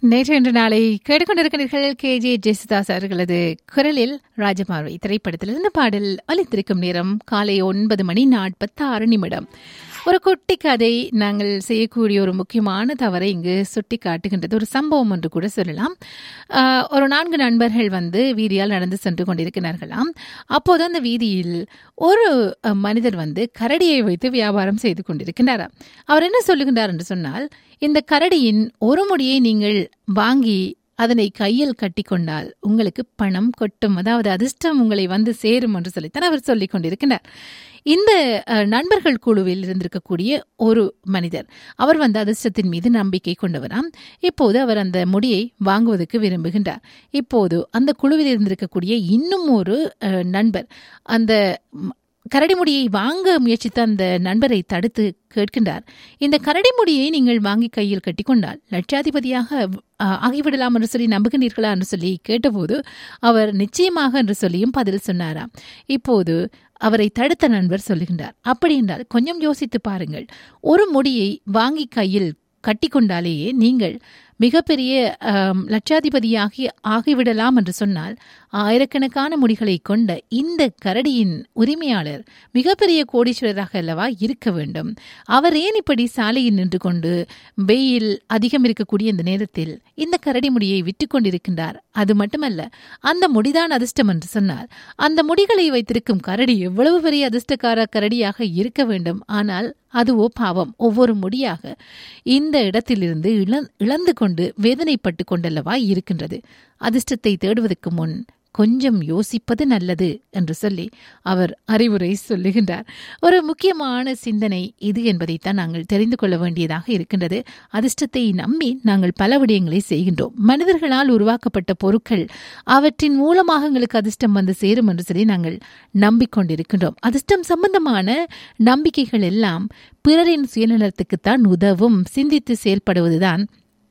நேற்று இன்று நாளை கேட்டுக்கொண்டிருக்கிறீர்கள் கே ஜே ஜெயசுதாஸ் அவர்களது குரலில் ராஜமார்வை திரைப்படத்திலிருந்து பாடல் அளித்திருக்கும் நேரம் காலை ஒன்பது மணி நாற்பத்தாறு நிமிடம் ஒரு குட்டி கதை நாங்கள் செய்யக்கூடிய ஒரு முக்கியமான தவறை இங்கு சுட்டி காட்டுகின்றது ஒரு சம்பவம் ஒன்று கூட சொல்லலாம் ஆஹ், ஒரு நான்கு நண்பர்கள் வந்து வீதியால் நடந்து சென்று கொண்டிருக்கிறார்களாம் அப்போது அந்த வீதியில் ஒரு அஹ், மனிதர் வந்து கரடியை வைத்து வியாபாரம் செய்து கொண்டிருக்கின்றாராம் அவர் என்ன சொல்லுகின்றார் என்று சொன்னால் இந்த கரடியின் ஒரு முடியை நீங்கள் வாங்கி அதனை கையில் கட்டிக்கொண்டால் உங்களுக்கு பணம் கொட்டும் அதாவது அதிர்ஷ்டம் உங்களை வந்து சேரும் என்று சொல்லித்தான் அவர் சொல்லிக் கொண்டிருக்கிறார் இந்த அஹ், நண்பர்கள் குழுவில் இருந்திருக்கக்கூடிய ஒரு மனிதர் அவர் வந்து அதிர்ஷ்டத்தின் மீது நம்பிக்கை கொண்டவராம் இப்போது அவர் அந்த முடியை வாங்குவதற்கு விரும்புகின்றார் இப்போது அந்த குழுவில் இருந்திருக்கக்கூடிய இன்னும் ஒரு அஹ், நண்பர் அந்த ம், கரடி முடியை வாங்க முயற்சித்த அந்த நண்பரை தடுத்து கேட்கின்றார் இந்த கரடி முடியை நீங்கள் வாங்கி கையில் கட்டிக்கொண்டால் லட்சாதிபதியாக அஹ், ஆகிவிடலாம் என்று சொல்லி நம்புகின்றீர்களா என்று சொல்லி கேட்டபோது அவர் நிச்சயமாக என்று சொல்லியும் பதில் சொன்னாராம் இப்போது அவரை தடுத்த நண்பர் சொல்லுகின்றார் அப்படி என்றால் கொஞ்சம் யோசித்து பாருங்கள் ஒரு முடியை வாங்கி கையில் கட்டிக்கொண்டாலேயே நீங்கள் மிகப்பெரிய ஆம், லட்சாதிபதியாகி ஆகிவிடலாம் என்று சொன்னால் ஆயிரக்கணக்கான முடிகளை கொண்ட இந்த கரடியின் உரிமையாளர் மிகப்பெரிய கோடீஸ்வரராக அல்லவா இருக்க வேண்டும் அவர் ஏன் இப்படி சாலையில் நின்று கொண்டு வெயில் அதிகம் இருக்கக்கூடிய இந்த நேரத்தில் இந்த கரடி முடியை விற்று கொண்டிருக்கின்றார் அது மட்டுமல்ல அந்த முடிதான் அதிர்ஷ்டம் என்று சொன்னார் அந்த முடிகளை வைத்திருக்கும் கரடி எவ்வளவு பெரிய அதிர்ஷ்டக்கார கரடியாக இருக்க வேண்டும் ஆனால் அதுவோ பாவம் ஒவ்வொரு முடியாக இந்த இடத்திலிருந்து இழ- இழந்து கொண்டு வேதனைப்பட்டு கொண்டல்லவா இருக்கின்றது அதிர்ஷ்டத்தை தேடுவதற்கு முன் கொஞ்சம் யோசிப்பது நல்லது என்று சொல்லி அவர் அறிவுரை சொல்லுகின்றார் ஒரு முக்கியமான சிந்தனை இது என்பதைத்தான் நாங்கள் தெரிந்து கொள்ள வேண்டியதாக இருக்கின்றது அதிர்ஷ்டத்தை நம்பி நாங்கள் பல விடயங்களை செய்கின்றோம் மனிதர்களால் உருவாக்கப்பட்ட பொருட்கள் அவற்றின் மூலமாக எங்களுக்கு அதிர்ஷ்டம் வந்து சேரும் என்று சொல்லி நாங்கள் நம்பிக்கொண்டிருக்கின்றோம் அதிர்ஷ்டம் சம்பந்தமான நம்பிக்கைகள் எல்லாம் பிறரின் சுயநலத்துக்குத்தான் உதவும் சிந்தித்து செயல்படுவதுதான்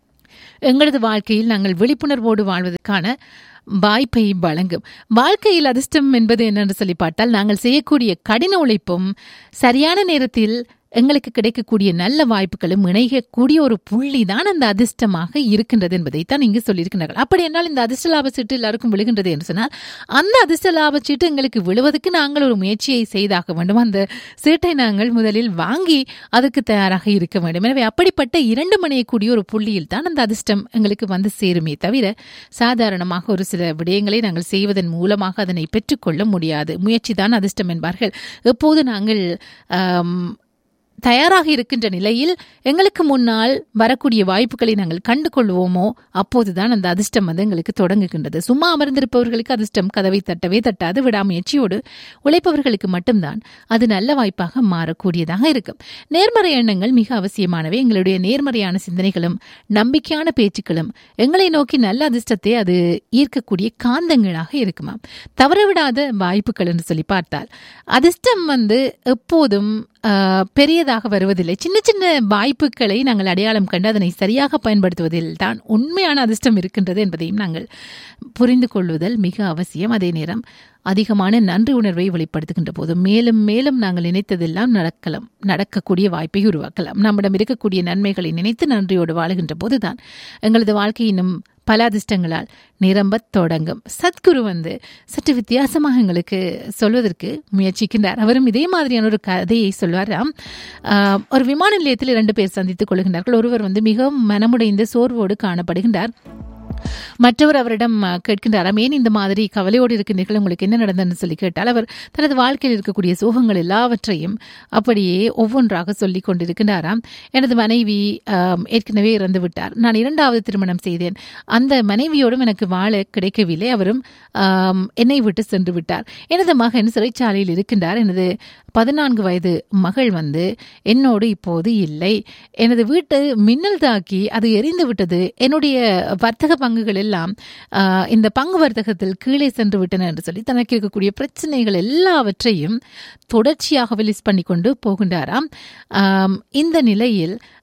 எங்களது வாழ்க்கையில் நாங்கள் விழிப்புணர்வோடு வாழ்வதற்கான வாய்ப்பை வழங்கும் வாழ்க்கையில் அதிர்ஷ்டம் என்பது என்னென்று சொல்லி பார்த்தால் நாங்கள் செய்யக்கூடிய கடின உழைப்பும் சரியான நேரத்தில் எங்களுக்கு கிடைக்கக்கூடிய நல்ல வாய்ப்புகளும் இணையக்கூடிய ஒரு புள்ளி தான் அந்த அதிர்ஷ்டமாக இருக்கின்றது என்பதைத்தான் இங்கு சொல்லியிருக்கிறார்கள் அப்படி என்றால் இந்த அதிர்ஷ்ட லாப சீட்டு எல்லாருக்கும் விழுகின்றது என்று சொன்னால் அந்த அதிர்ஷ்ட லாப சீட்டு எங்களுக்கு விழுவதற்கு நாங்கள் ஒரு முயற்சியை செய்தாக வேண்டும் அந்த சீட்டை நாங்கள் முதலில் வாங்கி அதற்கு தயாராக இருக்க வேண்டும் எனவே அப்படிப்பட்ட இரண்டு மணியக்கூடிய ஒரு புள்ளியில் தான் அந்த அதிர்ஷ்டம் எங்களுக்கு வந்து சேருமே தவிர சாதாரணமாக ஒரு சில விடயங்களை நாங்கள் செய்வதன் மூலமாக அதனை பெற்றுக்கொள்ள முடியாது முயற்சி தான் அதிர்ஷ்டம் என்பார்கள் எப்போது நாங்கள் ஆம், தயாராக இருக்கின்ற நிலையில் எங்களுக்கு முன்னால் வரக்கூடிய வாய்ப்புகளை நாங்கள் கண்டு கொள்வோமோ அப்போதுதான் அந்த அதிர்ஷ்டம் வந்து எங்களுக்கு தொடங்குகின்றது சும்மா அமர்ந்திருப்பவர்களுக்கு அதிர்ஷ்டம் கதவை தட்டவே தட்டாது விடாமுயற்சியோடு உழைப்பவர்களுக்கு மட்டும்தான் அது நல்ல வாய்ப்பாக மாறக்கூடியதாக இருக்கும் நேர்மறை எண்ணங்கள் மிக அவசியமானவை எங்களுடைய நேர்மறையான சிந்தனைகளும் நம்பிக்கையான பேச்சுக்களும் எங்களை நோக்கி நல்ல அதிர்ஷ்டத்தை அது ஈர்க்கக்கூடிய காந்தங்களாக இருக்குமாம் தவறவிடாத வாய்ப்புகள் என்று சொல்லி பார்த்தால் அதிர்ஷ்டம் வந்து எப்போதும் ஆஹ், பெரியதாக வருவதில்லை சின்ன சின்ன வாய்ப்புகளை நாங்கள் அடையாளம் கண்டு அதனை சரியாக பயன்படுத்துவதில் தான் உண்மையான அதிர்ஷ்டம் இருக்கின்றது என்பதையும் நாங்கள் புரிந்து கொள்வதல் மிக அவசியம் அதே நேரம் அதிகமான நன்றி உணர்வை வெளிப்படுத்துகின்ற போது மேலும் மேலும் நாங்கள் நினைத்ததெல்லாம் நடக்கலாம் நடக்கக்கூடிய வாய்ப்பை உருவாக்கலாம் நம்மிடம் இருக்கக்கூடிய நன்மைகளை நினைத்து நன்றியோடு வாழுகின்ற போதுதான் எங்களது வாழ்க்கை இன்னும் பல அதிர்ஷ்டங்களால் நிரம்பத் தொடங்கும் சத்குரு வந்து சற்று வித்தியாசமாக எங்களுக்கு சொல்வதற்கு முயற்சிக்கின்றார் அவரும் இதே மாதிரியான ஒரு கதையை சொல்வாராம் ஆஹ், ஒரு விமான நிலையத்தில் இரண்டு பேர் சந்தித்துக் கொள்கின்றார்கள் ஒருவர் வந்து மிகவும் மனமுடைந்த சோர்வோடு காணப்படுகின்றார் மற்றவர் அவரிடம் அஹ், கேட்கின்றாராம் ஏன் இந்த மாதிரி கவலையோடு இருக்கின்றீர்கள் உங்களுக்கு என்ன நடந்ததுன்னு சொல்லி கேட்டால் அவர் தனது வாழ்க்கையில் இருக்கக்கூடிய சோகங்கள் எல்லாவற்றையும் அப்படியே ஒவ்வொன்றாக சொல்லிக் கொண்டிருக்கின்றாராம் எனது மனைவி ஆம், ஏற்கனவே இறந்து விட்டார் நான் இரண்டாவது திருமணம் செய்தேன் அந்த மனைவியோடும் எனக்கு வாழ கிடைக்கவில்லை அவரும் ஆம், என்னை விட்டு சென்று விட்டார் எனது மகன் சிறைச்சாலையில் இருக்கின்றார் எனது பதினான்கு வயது மகள் வந்து என்னோடு இப்போது இல்லை எனது வீட்டு மின்னல் தாக்கி அது எரிந்து விட்டது என்னுடைய வர்த்தக பங்குகள் எல்லாம் ஆஹ், இந்த பங்கு வர்த்தகத்தில் கீழே சென்று விட்டன என்று சொல்லி தனக்கு இருக்கக்கூடிய பிரச்சனைகள் எல்லாவற்றையும் தொடர்ச்சியாக லிஸ்ட் பண்ணி கொண்டு போகின்றாராம் ஆம், இந்த நிலையில்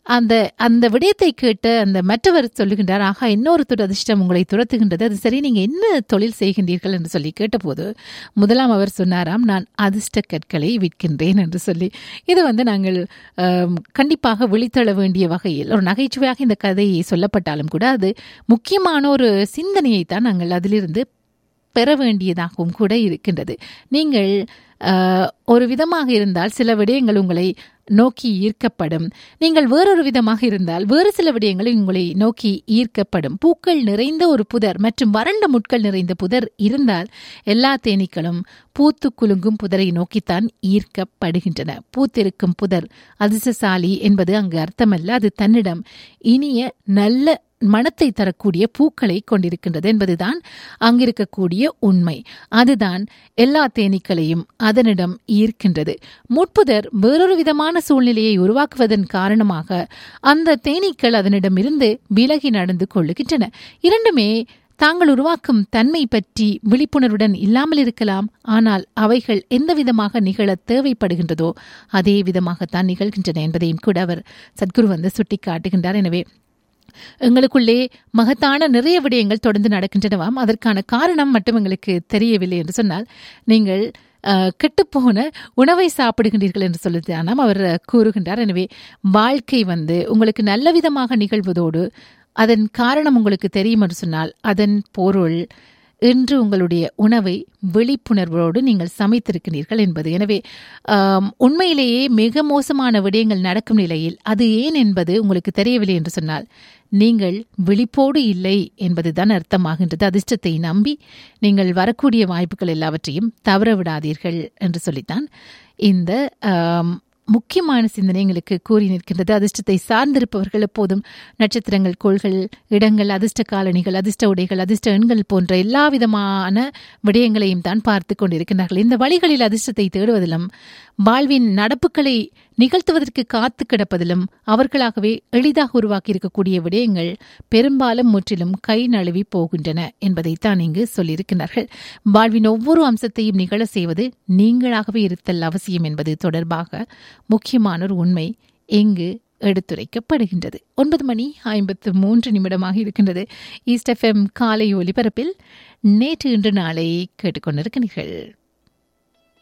அந்த அந்த விடயத்தை கேட்ட அந்த மற்றவர் சொல்லுகின்றார் ஆகா இன்னொரு துரதிர்ஷ்டம் உங்களை துரத்துகின்றது அது சரி நீங்க என்ன தொழில் செய்கின்றீர்கள் என்று சொல்லி கேட்டபோது முதலாம் அவர் சொன்னாராம் நான் அதிர்ஷ்ட கற்களை விற்கின்றேன் என்று சொல்லி இது வந்து நாங்கள் ஆம், கண்டிப்பாக விழித்தெழ வேண்டிய வகையில் ஒரு நகைச்சுவையாக இந்த கதை சொல்லப்பட்டாலும் கூட அது முக்கியமான ஒரு சிந்தனையை தான் நாங்கள் அதிலிருந்து பெற வேண்டியதாகவும் கூட இருக்கின்றது நீங்கள் ஆஹ், ஒரு விதமாக இருந்தால் சில விடயங்கள் உங்களை நோக்கி ஈர்க்கப்படும் நீங்கள் வேறொரு விதமாக இருந்தால் வேறு சில விடயங்கள் உங்களை நோக்கி ஈர்க்கப்படும் பூக்கள் நிறைந்த ஒரு புதர் மற்றும் வறண்ட முட்கள் நிறைந்த புதர் இருந்தால் எல்லா தேனீக்களும் பூத்து குலுங்கும் புதரை நோக்கித்தான் ஈர்க்கப்படுகின்றன பூத்திருக்கும் புதர் அதிர்ஷ்டசாலி என்பது அங்கு அர்த்தமல்ல அது தன்னிடம் இனிய நல்ல மனத்தை தரக்கூடிய பூக்களை கொண்டிருக்கின்றது என்பதுதான் அங்கிருக்கக்கூடிய உண்மை அதுதான் எல்லா தேனீக்களையும் அதனிடம் ஈர்க்கின்றது முட்புதர் வேறொரு விதமான சூழ்நிலையை உருவாக்குவதன் காரணமாக அந்த தேனீக்கள் அதனிடமிருந்து விலகி நடந்து கொள்ளுகின்றன இரண்டுமே தாங்கள் உருவாக்கும் தன்மை பற்றி விழிப்புணர்வுடன் இல்லாமல் இருக்கலாம் ஆனால் அவைகள் எந்த விதமாக நிகழ தேவைப்படுகின்றதோ அதே விதமாகத்தான் நிகழ்கின்றன என்பதையும் கூட அவர் சத்குரு வந்து சுட்டிக்காட்டுகின்றார் எனவே எங்களுக்குள்ளே மகத்தான நிறைய விடயங்கள் தொடர்ந்து நடக்கின்றனவாம் அதற்கான காரணம் மட்டும் எங்களுக்கு தெரியவில்லை என்று சொன்னால் நீங்கள் அஹ், கெட்டுப்போன உணவை சாப்பிடுகின்றீர்கள் என்று சொல்லுதானாம் அவர் கூறுகின்றார் எனவே வாழ்க்கை வந்து உங்களுக்கு நல்ல விதமாக நிகழ்வதோடு அதன் காரணம் உங்களுக்கு தெரியும் என்று சொன்னால் அதன் பொருள் இன்று உங்களுடைய உணவை விழிப்புணர்வோடு நீங்கள் சமைத்திருக்கிறீர்கள் என்பது எனவே ஆம், உண்மையிலேயே மிக மோசமான விடயங்கள் நடக்கும் நிலையில் அது ஏன் என்பது உங்களுக்கு தெரியவில்லை என்று சொன்னால் நீங்கள் விழிப்போடு இல்லை என்பதுதான் அர்த்தமாகின்றது அதிர்ஷ்டத்தை நம்பி நீங்கள் வரக்கூடிய வாய்ப்புகள் எல்லாவற்றையும் தவற விடாதீர்கள் என்று சொல்லித்தான் இந்த ஆம், முக்கியமான சிந்தனை எங்களுக்கு கூறி நிற்கின்றது அதிர்ஷ்டத்தை சார்ந்திருப்பவர்கள் எப்போதும் நட்சத்திரங்கள் கோள்கள் இடங்கள் அதிர்ஷ்ட காலணிகள் அதிர்ஷ்ட உடைகள் அதிர்ஷ்ட எண்கள் போன்ற எல்லா விதமான விடயங்களையும் தான் பார்த்து கொண்டிருக்கின்றார்கள் இந்த வழிகளில் அதிர்ஷ்டத்தை தேடுவதிலும் வாழ்வின் நடப்புகளை நிகழ்த்துவதற்கு காத்து கிடப்பதிலும் அவர்களாகவே எளிதாக உருவாக்கி இருக்கக்கூடிய விடயங்கள் பெரும்பாலும் முற்றிலும் கை நழுவி போகின்றன என்பதைத்தான் இங்கு சொல்லியிருக்கிறார்கள் வாழ்வின் ஒவ்வொரு அம்சத்தையும் நிகழ செய்வது நீங்களாகவே இருத்தல் அவசியம் என்பது தொடர்பாக முக்கியமான ஒரு உண்மை இங்கு எடுத்துரைக்கப்படுகின்றது ஒன்பது மணி ஐம்பத்து மூன்று நிமிடமாக இருக்கின்றது ஈஸ்ட் எஃப்எம் காலை ஒலிபரப்பில் நேற்று இன்று நாளை கேட்டுக்கொண்டிருக்கிறீர்கள்